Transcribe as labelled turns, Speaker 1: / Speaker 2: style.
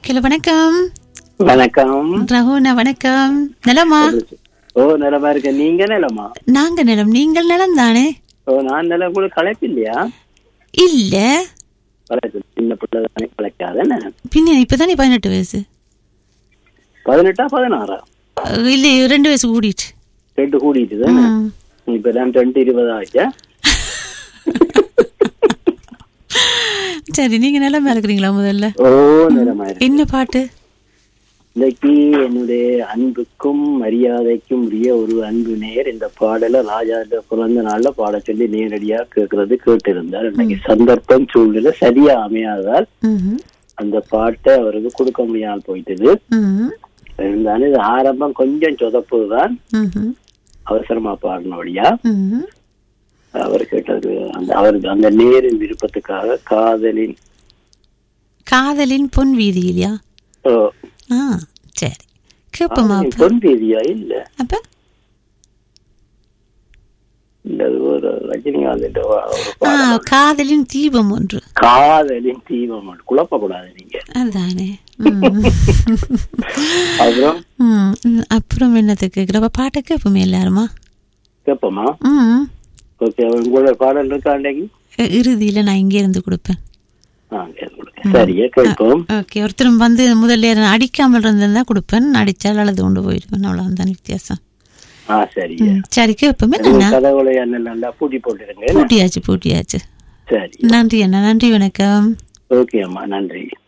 Speaker 1: Hello வணக்கம்
Speaker 2: வணக்கம்
Speaker 1: ரகுனா வணக்கம் நலமா
Speaker 2: ஓ நிலமா இருக்க நீங்க நிலமா
Speaker 1: நாங்க நலம் நீங்கள் நலம் தானே
Speaker 2: ஓ நான் நிலம் கூட களைப்பு இல்லையா
Speaker 1: இல்ல
Speaker 2: களைப்பு சின்ன பிள்ளை தானே களைக்காத
Speaker 1: பின்ன இப்பதானே பதினெட்டு வயசு
Speaker 2: பதினெட்டா பதினாறா
Speaker 1: அஹ் இல்ல ரெண்டு வயசு கூடிட்டு
Speaker 2: ரெண்டு கூடிட்டு தானே
Speaker 1: ம்.
Speaker 2: இப்ப தான் ரெண்டு இருபது ஆச்சா
Speaker 1: சரி நீங்க நலமா இருக்கிறீங்களா முதல்ல
Speaker 2: ஓ நிலமா இருக்கு
Speaker 1: என்ன பாட்டு
Speaker 2: இன்னைக்கு என்னுடைய அன்புக்கும் மரியாதைக்கும் உரிய ஒரு அன்பு நேர் இந்த பாடல ராஜா பிறந்த நாள்ல பாட சொல்லி நேரடியா கேட்கறது கேட்டிருந்தார் இன்னைக்கு சந்தர்ப்பம் சூழ்நிலை சரியா அமையாததால்
Speaker 1: ம்ஹும்.
Speaker 2: அந்த பாட்டை அவருக்கு கொடுக்க முடியாமல் போயிட்டது
Speaker 1: ம்ஹும்.
Speaker 2: இருந்தாலும் இது ஆரம்பம் கொஞ்சம் சொதப்புதான்
Speaker 1: ம்ஹும்.
Speaker 2: அவசரமா பாடினபடியா
Speaker 1: ம்ஹும்.
Speaker 2: அவர் கேட்டது அந்த அவருக்கு அந்த நேரின் விருப்பத்துக்காக காதலின்
Speaker 1: காதலின் பொன் வீதியிலையா
Speaker 2: ஓ,
Speaker 1: ஆ சரி கேப்பமா
Speaker 2: காதலின் பொன் தேதியா இல்ல
Speaker 1: அப்ப
Speaker 2: இல்ல அது ஒரு ரஜினிகாந்த் ஒரு
Speaker 1: ஆ
Speaker 2: பாடல்.
Speaker 1: காதலின் தீபம் ஒன்று
Speaker 2: காதலின் தீபம் குழப்பக்கூடாது நீங்க
Speaker 1: அதானே ம்.
Speaker 2: அப்புறம்
Speaker 1: ம், ம். அப்புறம் என்னது கேக்குறப்ப பாட்டை கேட்போமே எல்லாருமா
Speaker 2: கேப்பமா
Speaker 1: ம்
Speaker 2: ஓகே உங்களோட பாடல் இருக்கா அன்னைக்கு
Speaker 1: இ- இறுதியில நான் இங்கே இருந்து கொடுப்பேன்
Speaker 2: ஆ, சரி, கொடுங்க. சரியா கேட்போம்
Speaker 1: ஓகே ஒருத்தரும் வந்து முதல்ல நான் அடிக்காமல் இருந்திருந்தா கொடுப்பேன் அடிச்சால் அழுது கொண்டு போயிடுவேன் அவ்வளவுதான் வித்தியாசம்
Speaker 2: ஆ சரி
Speaker 1: ம், சரி கேட்போமே என்ன
Speaker 2: கதவுல நல்லா பூட்டி போட்டுருங்க
Speaker 1: பூட்டியாச்சு பூட்டியாச்சு
Speaker 2: சரி
Speaker 1: நன்றி அண்ணா நன்றி வணக்கம்
Speaker 2: ஓகே அம்மா நன்றி